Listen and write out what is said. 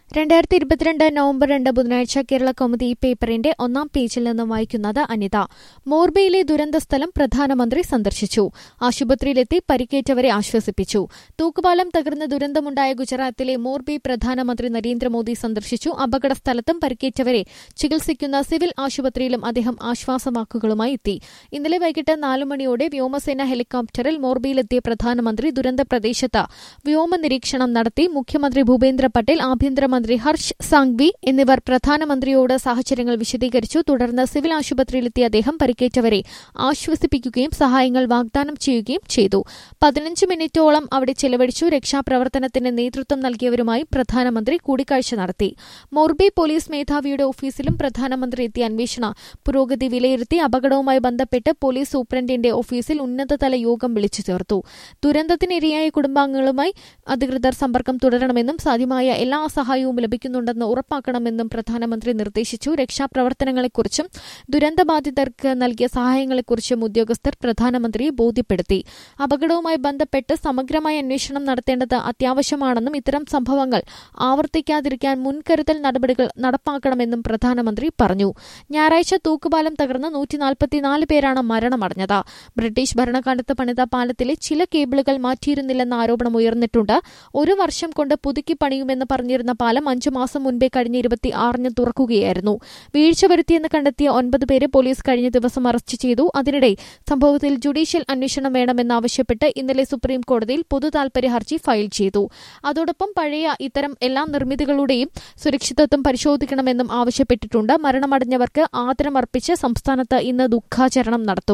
രണ്ടായിരത്തി ഇരുപത്തിരണ്ട് നവംബർ രണ്ട് ബുധനാഴ്ച കേരള കൗമുദി ഈ പേപ്പറിന്റെ ഒന്നാം പേജിൽ നിന്ന് വായിക്കുന്നത് അനിത മോർബിയിലെ ദുരന്ത സ്ഥലം പ്രധാനമന്ത്രി സന്ദർശിച്ചു ആശുപത്രിയിലെത്തി പരിക്കേറ്റവരെ ആശ്വസിപ്പിച്ചു തൂക്കുപാലം തകർന്ന് ദുരന്തമുണ്ടായ ഗുജറാത്തിലെ മോർബി പ്രധാനമന്ത്രി നരേന്ദ്രമോദി സന്ദർശിച്ചു അപകട സ്ഥലത്തും പരിക്കേറ്റവരെ ചികിത്സിക്കുന്ന സിവിൽ ആശുപത്രിയിലും അദ്ദേഹം ആശ്വാസവാക്കുകളുമായി എത്തി ഇന്നലെ വൈകിട്ട് നാലു മണിയോടെ വ്യോമസേന ഹെലികോപ്റ്ററിൽ മോർബിയിലെത്തിയ പ്രധാനമന്ത്രി ദുരന്ത പ്രദേശത്ത് വ്യോമ നിരീക്ഷണം നടത്തി മുഖ്യമന്ത്രി ഭൂപേന്ദ്ര പട്ടേൽ ആഭ്യന്തരമന്ത്രി ഹർഷ് സാങ്വി എന്നിവർ പ്രധാനമന്ത്രിയോട് സാഹചര്യങ്ങൾ വിശദീകരിച്ചു തുടർന്ന് സിവിൽ ആശുപത്രിയിലെത്തിയ അദ്ദേഹം പരിക്കേറ്റവരെ ആശ്വസിപ്പിക്കുകയും സഹായങ്ങൾ വാഗ്ദാനം ചെയ്യുകയും ചെയ്തു പതിനഞ്ച് മിനിറ്റോളം അവിടെ ചെലവഴിച്ചു രക്ഷാപ്രവർത്തനത്തിന് നേതൃത്വം നൽകിയവരുമായി പ്രധാനമന്ത്രി കൂടിക്കാഴ്ച നടത്തി മോർബി പോലീസ് മേധാവിയുടെ ഓഫീസിലും പ്രധാനമന്ത്രി എത്തി അന്വേഷണ പുരോഗതി വിലയിരുത്തി അപകടവുമായി ബന്ധപ്പെട്ട് പോലീസ് സൂപ്രണ്ടിന്റെ ഓഫീസിൽ ഉന്നതതല യോഗം വിളിച്ചു ചേർത്തു ദുരന്തത്തിനിരയായ കുടുംബാംഗങ്ങളുമായി അധികൃതർ സമ്പർക്കം തുടരണമെന്നും സാധ്യമായ എല്ലാ സഹായവും ലഭിക്കുന്നുണ്ടെന്ന് ഉറപ്പാക്കണമെന്നും പ്രധാനമന്ത്രി നിർദ്ദേശിച്ചു രക്ഷാപ്രവർത്തനങ്ങളെക്കുറിച്ചും ദുരന്തബാധിതർക്ക് നൽകിയ സഹായങ്ങളെക്കുറിച്ചും ഉദ്യോഗസ്ഥർ പ്രധാനമന്ത്രിയെ ബോധ്യപ്പെടുത്തി അപകടവുമായി ബന്ധപ്പെട്ട് സമഗ്രമായ അന്വേഷണം നടത്തേണ്ടത് അത്യാവശ്യമാണെന്നും ഇത്തരം സംഭവങ്ങൾ ആവർത്തിക്കാതിരിക്കാൻ മുൻകരുതൽ നടപടികൾ നടപ്പാക്കണമെന്നും പ്രധാനമന്ത്രി പറഞ്ഞു ഞായറാഴ്ച തൂക്കുപാലം തകർന്ന് നൂറ്റിനാൽപ്പത്തിനാല് പേരാണ് മരണമടഞ്ഞത് ബ്രിട്ടീഷ് ഭരണകാലത്ത് പണിത പാലത്തിലെ ചില കേബിളുകൾ മാറ്റിയിരുന്നില്ലെന്ന ആരോപണം ഉയർന്നിട്ടുണ്ട് ഒരു വർഷം കൊണ്ട് പുതുക്കി പണിയുമെന്ന് പറഞ്ഞിരുന്ന പാലം അഞ്ചു മാസം മുൻപേ കഴിഞ്ഞ ഇരുപത്തി ആറിന് തുറക്കുകയായിരുന്നു വീഴ്ച വരുത്തിയെന്ന് കണ്ടെത്തിയ ഒൻപത് പേരെ പോലീസ് കഴിഞ്ഞ ദിവസം അറസ്റ്റ് ചെയ്തു അതിനിടെ സംഭവത്തിൽ ജുഡീഷ്യൽ അന്വേഷണം വേണമെന്നാവശ്യപ്പെട്ട് ഇന്നലെ സുപ്രീം കോടതിയിൽ പൊതുതാൽപര്യ ഹർജി ഫയൽ ചെയ്തു അതോടൊപ്പം പഴയ ഇത്തരം എല്ലാ നിർമ്മിതികളുടെയും സുരക്ഷിതത്വം പരിശോധിക്കണമെന്നും ആവശ്യപ്പെട്ടിട്ടുണ്ട് മരണമടഞ്ഞവർക്ക് ആദരമർപ്പിച്ച് സംസ്ഥാനത്ത് ഇന്ന് ദുഃഖാചരണം നടത്തും